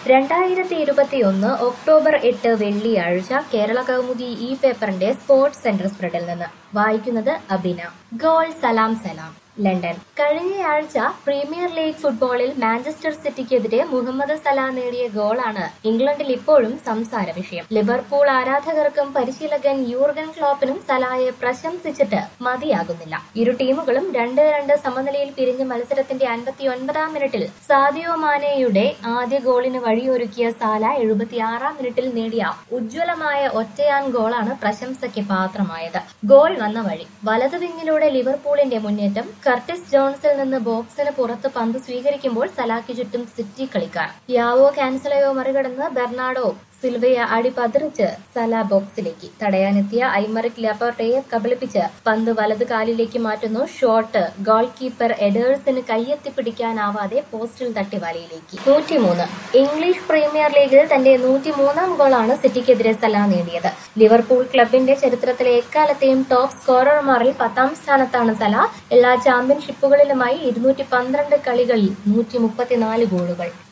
രണ്ടായിരത്തി ഇരുപത്തിയൊന്ന് ഒക്ടോബർ എട്ട് വെള്ളിയാഴ്ച കേരള കൗമുദി ഈ പേപ്പറിന്റെ സ്പോർട്സ് സെന്റർ സ്പ്രെഡിൽ നിന്ന് വായിക്കുന്നത് Abina goal Salam Salam London കഴിഞ്ഞയാഴ്ച പ്രീമിയർ ലീഗ് ഫുട്ബോളിൽ മാഞ്ചസ്റ്റർ സിറ്റിക്കെതിരെ മുഹമ്മദ് സലാ നേടിയ ഗോളാണ് ഇംഗ്ലണ്ടിൽ ഇപ്പോഴും സംസാര വിഷയം ലിവർപൂൾ ആരാധകർക്കും പരിശീലകൻ യൂർഗൻ ക്ലോപ്പിനും സലായെ പ്രശംസിച്ചിട്ട് മതിയാകുന്നില്ല ഇരു ടീമുകളും രണ്ട് രണ്ട് സമനിലയിൽ പിരിഞ്ഞ മത്സരത്തിന്റെ അൻപത്തി ഒൻപതാം മിനിറ്റിൽ സാദിയോ മാനെയുടെ ആദ്യ ഗോളിന് വഴിയൊരുക്കിയ സാല എഴുപത്തിയാറാം മിനിറ്റിൽ നേടിയ ഉജ്ജ്വലമായ ഒറ്റയാൻ ഗോളാണ് പ്രശംസയ്ക്ക് പാത്രമായത് ഗോൾ വന്ന വഴി വലതു വിങ്ങിലൂടെ ലിവർപൂളിന്റെ മുന്നേറ്റം കർട്ടിസ് ജോൺസിൽ നിന്ന് ബോക്സിന് പുറത്ത് പന്ത് സ്വീകരിക്കുമ്പോൾ സലാക്ക് ചുറ്റും സിറ്റി കളിക്കാർ യാവോ കാൻസലയോ മറികടന്ന് ബെർണാഡോ സിൽവയെ അടിപതറിച്ച് സല ബോക്സിലേക്ക് തടയാനെത്തിയ ഐമറിക് ലപ്പോർട്ടയെ കബളിപ്പിച്ച് പന്ത് വലത് കാലിലേക്ക് മാറ്റുന്നു ഷോട്ട് ഗോൾ കീപ്പർ എഡേഴ്സിന് കയ്യെത്തി പിടിക്കാനാവാതെ പോസ്റ്റിൽ തട്ടി വലയിലേക്ക് നൂറ്റിമൂന്ന് ഇംഗ്ലീഷ് പ്രീമിയർ ലീഗിൽ തന്റെ നൂറ്റിമൂന്നാം ഗോളാണ് സിറ്റിക്കെതിരെ സല നേടിയത് ലിവർപൂൾ ക്ലബിന്റെ ചരിത്രത്തിലെ എക്കാലത്തെയും ടോപ്പ് സ്കോറർമാരിൽ പത്താം സ്ഥാനത്താണ് സല എല്ലാ ചാമ്പ്യൻഷിപ്പുകളിലുമായി ഇരുന്നൂറ്റി പന്ത്രണ്ട് കളികളിൽ നൂറ്റി മുപ്പത്തിനാല് ഗോളുകൾ